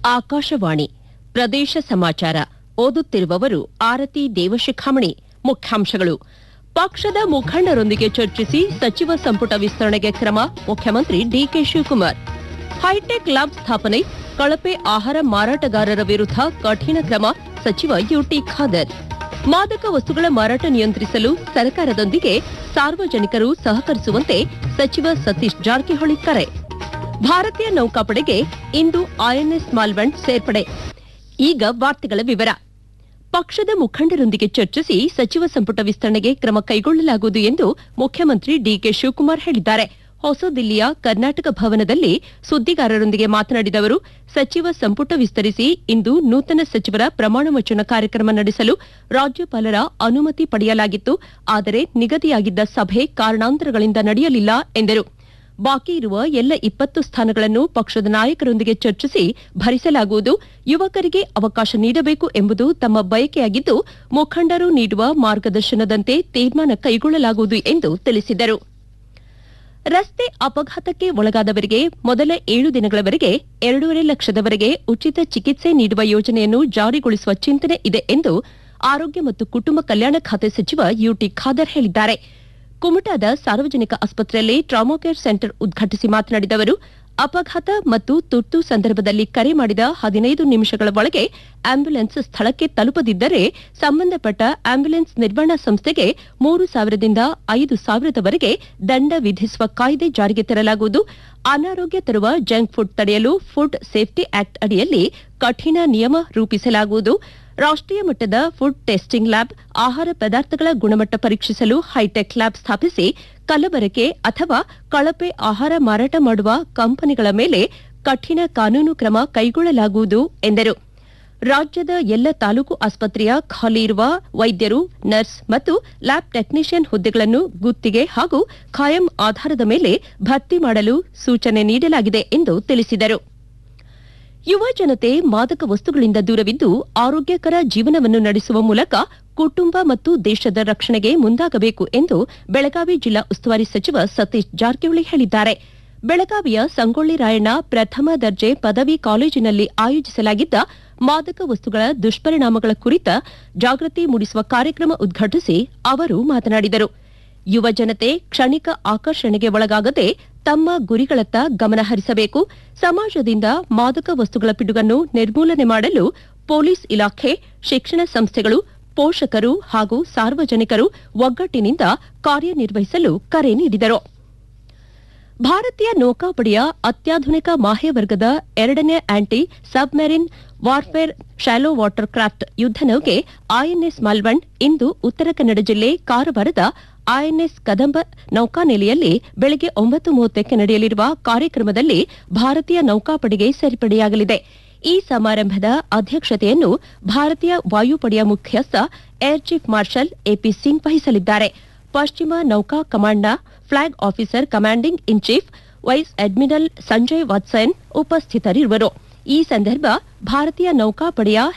ಆಕಾಶವಾಣಿ ಪ್ರದೇಶ ಸಮಾಚಾರ ಓದುತ್ತಿರುವವರು ಆರತಿ ದೇವಶಿಖಾಮಣಿ ಮುಖ್ಯಾಂಶಗಳು ಪಕ್ಷದ ಮುಖಂಡರೊಂದಿಗೆ ಚರ್ಚಿಸಿ ಸಚಿವ ಸಂಪುಟ ವಿಸ್ತರಣೆಗೆ ಕ್ರಮ ಮುಖ್ಯಮಂತ್ರಿ ಡಿಕೆ ಶಿವಕುಮಾರ್ ಹೈಟೆಕ್ ಲ್ಯಾಬ್ ಸ್ಥಾಪನೆ ಕಳಪೆ ಆಹಾರ ಮಾರಾಟಗಾರರ ವಿರುದ್ಧ ಕಠಿಣ ಕ್ರಮ ಸಚಿವ ಯುಟಿ ಖಾದರ್ ಮಾದಕ ವಸ್ತುಗಳ ಮಾರಾಟ ನಿಯಂತ್ರಿಸಲು ಸರ್ಕಾರದೊಂದಿಗೆ ಸಾರ್ವಜನಿಕರು ಸಹಕರಿಸುವಂತೆ ಸಚಿವ ಸತೀಶ್ ಜಾರಕಿಹೊಳಿ ಕರೆ ಭಾರತೀಯ ನೌಕಾಪಡೆಗೆ ಇಂದು ಐಎನ್ಎಸ್ ಮಾಲ್ವಂಡ್ ಸೇರ್ಪಡೆ ಈಗ ವಾರ್ತೆಗಳ ವಿವರ ಪಕ್ಷದ ಮುಖಂಡರೊಂದಿಗೆ ಚರ್ಚಿಸಿ ಸಚಿವ ಸಂಪುಟ ವಿಸ್ತರಣೆಗೆ ಕ್ರಮ ಕೈಗೊಳ್ಳಲಾಗುವುದು ಎಂದು ಮುಖ್ಯಮಂತ್ರಿ ಡಿಕೆ ಶಿವಕುಮಾರ್ ಹೇಳಿದ್ದಾರೆ ಹೊಸದಿಲ್ಲಿಯ ಕರ್ನಾಟಕ ಭವನದಲ್ಲಿ ಸುದ್ದಿಗಾರರೊಂದಿಗೆ ಮಾತನಾಡಿದ ಅವರು ಸಚಿವ ಸಂಪುಟ ವಿಸ್ತರಿಸಿ ಇಂದು ನೂತನ ಸಚಿವರ ಪ್ರಮಾಣ ವಚನ ಕಾರ್ಯಕ್ರಮ ನಡೆಸಲು ರಾಜ್ಯಪಾಲರ ಅನುಮತಿ ಪಡೆಯಲಾಗಿತ್ತು ಆದರೆ ನಿಗದಿಯಾಗಿದ್ದ ಸಭೆ ಕಾರಣಾಂತರಗಳಿಂದ ನಡೆಯಲಿಲ್ಲ ಎಂದರು ಬಾಕಿ ಇರುವ ಎಲ್ಲ ಇಪ್ಪತ್ತು ಸ್ಥಾನಗಳನ್ನು ಪಕ್ಷದ ನಾಯಕರೊಂದಿಗೆ ಚರ್ಚಿಸಿ ಭರಿಸಲಾಗುವುದು ಯುವಕರಿಗೆ ಅವಕಾಶ ನೀಡಬೇಕು ಎಂಬುದು ತಮ್ಮ ಬಯಕೆಯಾಗಿದ್ದು ಮುಖಂಡರು ನೀಡುವ ಮಾರ್ಗದರ್ಶನದಂತೆ ತೀರ್ಮಾನ ಕೈಗೊಳ್ಳಲಾಗುವುದು ಎಂದು ತಿಳಿಸಿದರು ರಸ್ತೆ ಅಪಘಾತಕ್ಕೆ ಒಳಗಾದವರಿಗೆ ಮೊದಲ ಏಳು ದಿನಗಳವರೆಗೆ ಎರಡೂವರೆ ಲಕ್ಷದವರೆಗೆ ಉಚಿತ ಚಿಕಿತ್ಸೆ ನೀಡುವ ಯೋಜನೆಯನ್ನು ಜಾರಿಗೊಳಿಸುವ ಚಿಂತನೆ ಇದೆ ಎಂದು ಆರೋಗ್ಯ ಮತ್ತು ಕುಟುಂಬ ಕಲ್ಯಾಣ ಖಾತೆ ಸಚಿವ ಯುಟಿ ಖಾದರ್ ಹೇಳಿದ್ದಾರೆ ಕುಮಟಾದ ಸಾರ್ವಜನಿಕ ಆಸ್ಪತ್ರೆಯಲ್ಲಿ ಟ್ರಾಮಾ ಕೇರ್ ಸೆಂಟರ್ ಉದ್ಘಾಟಿಸಿ ಮಾತನಾಡಿದ ಅವರು ಅಪಘಾತ ಮತ್ತು ತುರ್ತು ಸಂದರ್ಭದಲ್ಲಿ ಕರೆ ಮಾಡಿದ ಹದಿನೈದು ನಿಮಿಷಗಳ ಒಳಗೆ ಆಂಬ್ಯುಲೆನ್ಸ್ ಸ್ಥಳಕ್ಕೆ ತಲುಪದಿದ್ದರೆ ಸಂಬಂಧಪಟ್ಟ ಆಂಬ್ಯುಲೆನ್ಸ್ ನಿರ್ವಹಣಾ ಸಂಸ್ಥೆಗೆ ಮೂರು ಸಾವಿರದಿಂದ ಐದು ಸಾವಿರದವರೆಗೆ ದಂಡ ವಿಧಿಸುವ ಕಾಯ್ದೆ ಜಾರಿಗೆ ತರಲಾಗುವುದು ಅನಾರೋಗ್ಯ ತರುವ ಜಂಕ್ ಫುಡ್ ತಡೆಯಲು ಫುಡ್ ಸೇಫ್ಟಿ ಆಕ್ಟ್ ಅಡಿಯಲ್ಲಿ ಕಠಿಣ ನಿಯಮ ರೂಪಿಸಲಾಗುವುದು ರಾಷ್ಟೀಯ ಮಟ್ಟದ ಫುಡ್ ಟೆಸ್ಟಿಂಗ್ ಲ್ಯಾಬ್ ಆಹಾರ ಪದಾರ್ಥಗಳ ಗುಣಮಟ್ಟ ಪರೀಕ್ಷಿಸಲು ಹೈಟೆಕ್ ಲ್ಯಾಬ್ ಸ್ಥಾಪಿಸಿ ಕಲಬೆರಕೆ ಅಥವಾ ಕಳಪೆ ಆಹಾರ ಮಾರಾಟ ಮಾಡುವ ಕಂಪನಿಗಳ ಮೇಲೆ ಕಠಿಣ ಕಾನೂನು ಕ್ರಮ ಕೈಗೊಳ್ಳಲಾಗುವುದು ಎಂದರು ರಾಜ್ಯದ ಎಲ್ಲ ತಾಲೂಕು ಆಸ್ಪತ್ರೆಯ ಖಾಲಿ ಇರುವ ವೈದ್ಯರು ನರ್ಸ್ ಮತ್ತು ಲ್ಯಾಬ್ ಟೆಕ್ನಿಷಿಯನ್ ಹುದ್ದೆಗಳನ್ನು ಗುತ್ತಿಗೆ ಹಾಗೂ ಖಾಯಂ ಆಧಾರದ ಮೇಲೆ ಭರ್ತಿ ಮಾಡಲು ಸೂಚನೆ ನೀಡಲಾಗಿದೆ ಎಂದು ತಿಳಿಸಿದರು ಯುವ ಜನತೆ ಮಾದಕ ವಸ್ತುಗಳಿಂದ ದೂರವಿದ್ದು ಆರೋಗ್ಯಕರ ಜೀವನವನ್ನು ನಡೆಸುವ ಮೂಲಕ ಕುಟುಂಬ ಮತ್ತು ದೇಶದ ರಕ್ಷಣೆಗೆ ಮುಂದಾಗಬೇಕು ಎಂದು ಬೆಳಗಾವಿ ಜಿಲ್ಲಾ ಉಸ್ತುವಾರಿ ಸಚಿವ ಸತೀಶ್ ಜಾರಕಿಹೊಳಿ ಹೇಳಿದ್ದಾರೆ ಬೆಳಗಾವಿಯ ಸಂಗೊಳ್ಳಿ ರಾಯಣ್ಣ ಪ್ರಥಮ ದರ್ಜೆ ಪದವಿ ಕಾಲೇಜಿನಲ್ಲಿ ಆಯೋಜಿಸಲಾಗಿದ್ದ ಮಾದಕ ವಸ್ತುಗಳ ದುಷ್ಪರಿಣಾಮಗಳ ಕುರಿತ ಜಾಗೃತಿ ಮೂಡಿಸುವ ಕಾರ್ಯಕ್ರಮ ಉದ್ಘಾಟಿಸಿ ಅವರು ಮಾತನಾಡಿದರು ಯುವ ಜನತೆ ಕ್ಷಣಿಕ ಆಕರ್ಷಣೆಗೆ ಒಳಗಾಗದೆ ತಮ್ಮ ಗುರಿಗಳತ್ತ ಗಮನ ಹರಿಸಬೇಕು ಸಮಾಜದಿಂದ ಮಾದಕ ವಸ್ತುಗಳ ಪಿಡುಗನ್ನು ನಿರ್ಮೂಲನೆ ಮಾಡಲು ಪೊಲೀಸ್ ಇಲಾಖೆ ಶಿಕ್ಷಣ ಸಂಸ್ಥೆಗಳು ಪೋಷಕರು ಹಾಗೂ ಸಾರ್ವಜನಿಕರು ಒಗ್ಗಟ್ಟಿನಿಂದ ಕಾರ್ಯನಿರ್ವಹಿಸಲು ಕರೆ ನೀಡಿದರು ಭಾರತೀಯ ನೌಕಾಪಡೆಯ ಅತ್ಯಾಧುನಿಕ ಮಾಹ್ಯವರ್ಗದ ಎರಡನೇ anti submarine warfare shallow water craft ಯುದ್ದ ನೌಕೆ ಐಎನ್ಎಸ್ ಮಾಲ್ವಂಡ್ ಇಂದು ಉತ್ತರ ಕನ್ನಡ ಜಿಲ್ಲೆ ಕಾರವಾರದ ಐಎನ್ಎಸ್ ಕದಂಬ ನೌಕಾನೆಲೆಯಲ್ಲಿ ಬೆಳಗ್ಗೆ ಒಂಬತ್ತು ಮೂವತ್ತಕ್ಕೆ ನಡೆಯಲಿರುವ ಕಾರ್ಯಕ್ರಮದಲ್ಲಿ ಭಾರತೀಯ ನೌಕಾಪಡೆಗೆ ಸೇರ್ಪಡೆಯಾಗಲಿದೆ ಈ ಸಮಾರಂಭದ ಅಧ್ಯಕ್ಷತೆಯನ್ನು ಭಾರತೀಯ ವಾಯುಪಡೆಯ ಮುಖ್ಯಸ್ಥ air chief marshal AP Singh ವಹಿಸಲಿದ್ದಾರೆ ಪಶ್ಚಿಮ ನೌಕಾ ಕಮಾಂಡ್ನ flag officer commanding in chief vice admiral Sanjay Vatsayan ಉಪಸ್ಥಿತರಿರುವರು ಈ ಸಂದರ್ಭ ಭಾರತೀಯ ನೌಕಾಪಡೆಯ